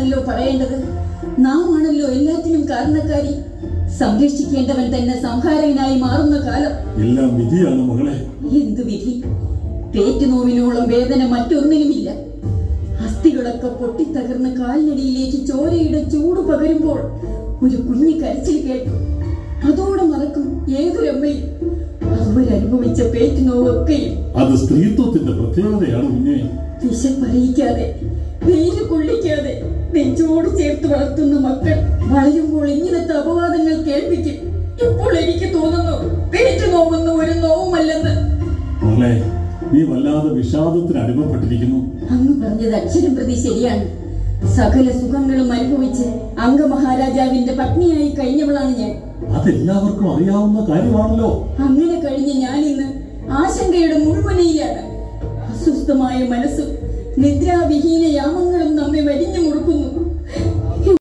അല്ലോ പറയേണ്ടത് നാം ആണല്ലോ എല്ലാത്തിനും കാരണക്കാരി സംരക്ഷിക്കേണ്ടവൻ തന്നെ സംഹാരകനായി മാറുന്ന കാലം എല്ലാം വിധിയാണ് മകളെ എന്തു വിധി പേറ്റുനോവിനോളം വേദന മറ്റൊന്നിനുമില്ല അസ്ഥികളൊക്കെ പൊട്ടിത്തകർന്ന് കാൽനടിയിലേക്ക് ചോരയുടെ ചൂട് പകരുമ്പോൾ ഒരു കുഞ്ഞു കരച്ചിൽ കേൾക്കും അതോടെ മറക്കും ഏതൊരമ്മയും അവരനുഭവിച്ച പേറ്റുനോവൊക്കെയും അത് സ്ത്രീത്വത്തിന്റെ പ്രത്യേകതയാണ് കുഞ്ഞെ വിശപ്പറിയിക്കാതെ വെയിൽ കൊള്ളിക്കാതെ നെഞ്ചോട് ചേർത്ത് വളർത്തുന്ന മക്കൾ വളരുമ്പോൾ ഇങ്ങനത്തെ അപവാദങ്ങൾ കേൾപ്പിക്കും ഇപ്പോൾ എനിക്ക് തോന്നുന്നു പേറ്റു നോവുന്ന ഒരു നോവുമല്ലെന്ന് മകളെ നീ വല്ലാതെ വിഷാദത്തിന് അടിമപ്പെട്ടിരിക്കുന്നു അങ്ങ് പറഞ്ഞത് അക്ഷരം പ്രതി ശരിയാണ് സകല സുഖങ്ങളും അനുഭവിച്ച് അംഗമഹാരാജാവിന്റെ പത്നിയായി കഴിഞ്ഞവളാണ് ഞാൻ അതെല്ലാവർക്കും അറിയാവുന്ന കാര്യമാണല്ലോ അങ്ങനെ കഴിഞ്ഞ് ഞാൻ ഇന്ന് ആശങ്കയുടെ മുൾമുനയിലാണ് അസ്വസ്ഥമായ മനസ്സും നിദ്രാവിഹീന യാമങ്ങളും നമ്മെ വരിഞ്ഞു മുറുക്കുന്നു